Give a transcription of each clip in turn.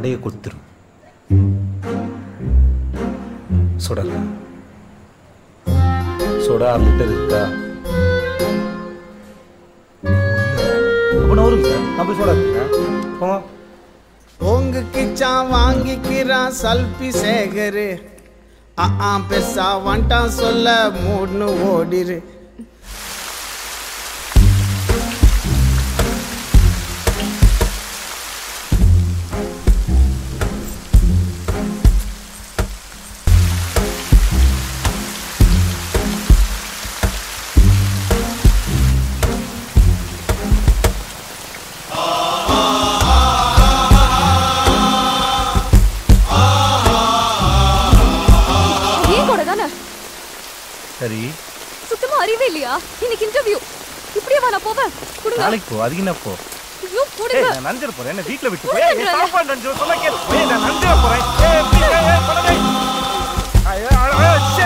மண்டையை கொடுத்துரும் சுடல சுட ஆறு லிட்டர் இருக்கா அப்போ வருங்க சார் நான் போய் சோடா இருக்கேன் போங்க உங்க கிச்சான் வாங்கிக்கிறான் சல்பி சேகரு ஆ ஆ பெருசா வந்துட்டான் சொல்ல மூட்னு ஓடிரு ஏன் கூட தானே சரி சுத்தமா அறிவே இல்லையா இன்னைக்கு இன்டர்வியூ இப்படியே வா நான் போவேன் கொடுங்க நாளைக்கு போ அதுக்கு என்ன போ ஐயோ ஏய் கொடுங்க நான் நஞ்சிட போறேன் என்ன வீட்ல விட்டு போய் கொடுங்க. ஏய், சாப்பாடு நஞ்சு சொல்ல கேளு ஏய் நான் நஞ்சிட போறேன் ஏய் please, ஏய், ஏய், படவே. ஐயோ, ஐயோ, ச்சே.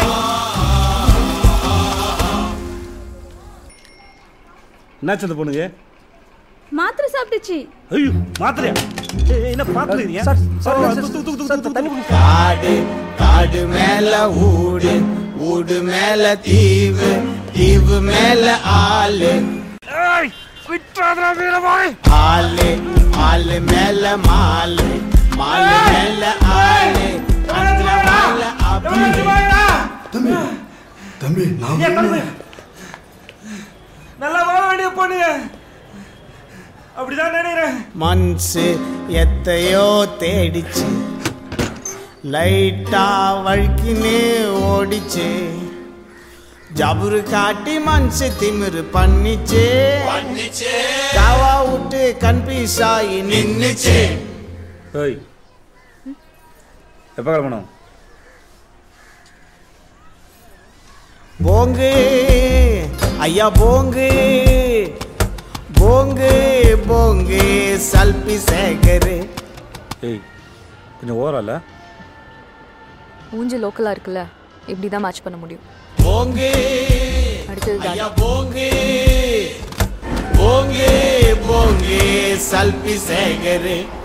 என்னாச்சு அந்த பொண்ணுங்க மாத்திரை சாப்பிட்டுச்சு ஐயோ மாத்திரையா ஏய், ஏய், என்ன பாத்துறீங்க சார் சார் தூக்கு தூக்கு தூக்கு தண்ணி குடி காடு காடு மேல ஊடு ஊடு மேல தீவு தீவு மேல ஆளு ஏய் விட்றாதடா வீரபாய் ஆளு ஆளு மேல மாலு மாலு மேல ஆளு அந்த மேல அப்பு தம்பி தம்பி நான் வரணும். நல்லா வாழ வேண்டிய பொண்ணுங்க அப்படிதான் நினைக்கிறேன் மனசு எத்தையோ தேடிச்சு லைட்டா வழுக்கினே ஓடிச்சு ஜபுரு காட்டி மனசு திமிரு பண்ணிச்சு காவா விட்டு கன்ஃபியூஸ் ஆகி நின்னுச்சு ஏய் எப்போ கிளம்பணும் போங்கு ஐயா போங்கு போங்கு போங்கு சல்பி சேகரு ஏய் கொஞ்சம் ஓரம் இல்லை மூஞ்சி லோக்கலா இருக்குல்ல இப்படி தான் மேட்ச் பண்ண முடியும் போங்கு அடுத்தது தான் ஐயா போங்கு போங்கு போங்கு சல்பி சேகரு